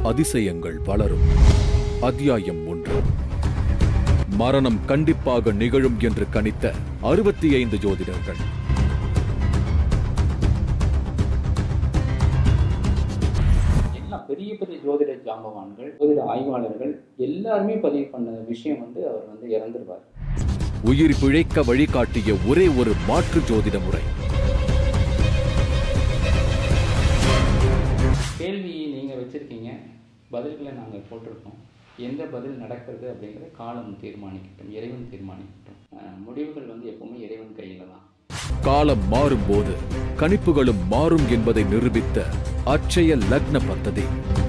அதிசயங்கள் வளரும் அத்தியாயம் ஒன்று மரணம் கண்டிப்பாக நிகழும் என்று கணித்த அறுபத்தி ஐந்து ஜோதிடர்கள் எல்லாம் பெரிய பெரிய ஜோதிட ஜாம்பவான்கள் ஜோதிட ஆய்வாளர்கள் எல்லாருமே பதிவு பண்ண விஷயம் வந்து அவர் வந்து இறந்துருவார் உயிர் பிழைக்க வழிகாட்டிய ஒரே ஒரு மாற்று ஜோதிட முறை கேள்வி நீங்கள் வச்சுருக்கீங்க பதில்களை நாங்கள் போட்டிருக்கோம் எந்த பதில் நடக்கிறது அப்படிங்கிறத காலம் தீர்மானிக்கட்டும் இறைவன் தீர்மானிக்கட்டும் அஹ் முடிவுகள் வந்து எப்பவுமே இறைவன் கையில் தான் காலம் மாறும்போது கணிப்புகளும் மாறும் என்பதை நிரூபித்த அட்சய லக்ன பத்ததி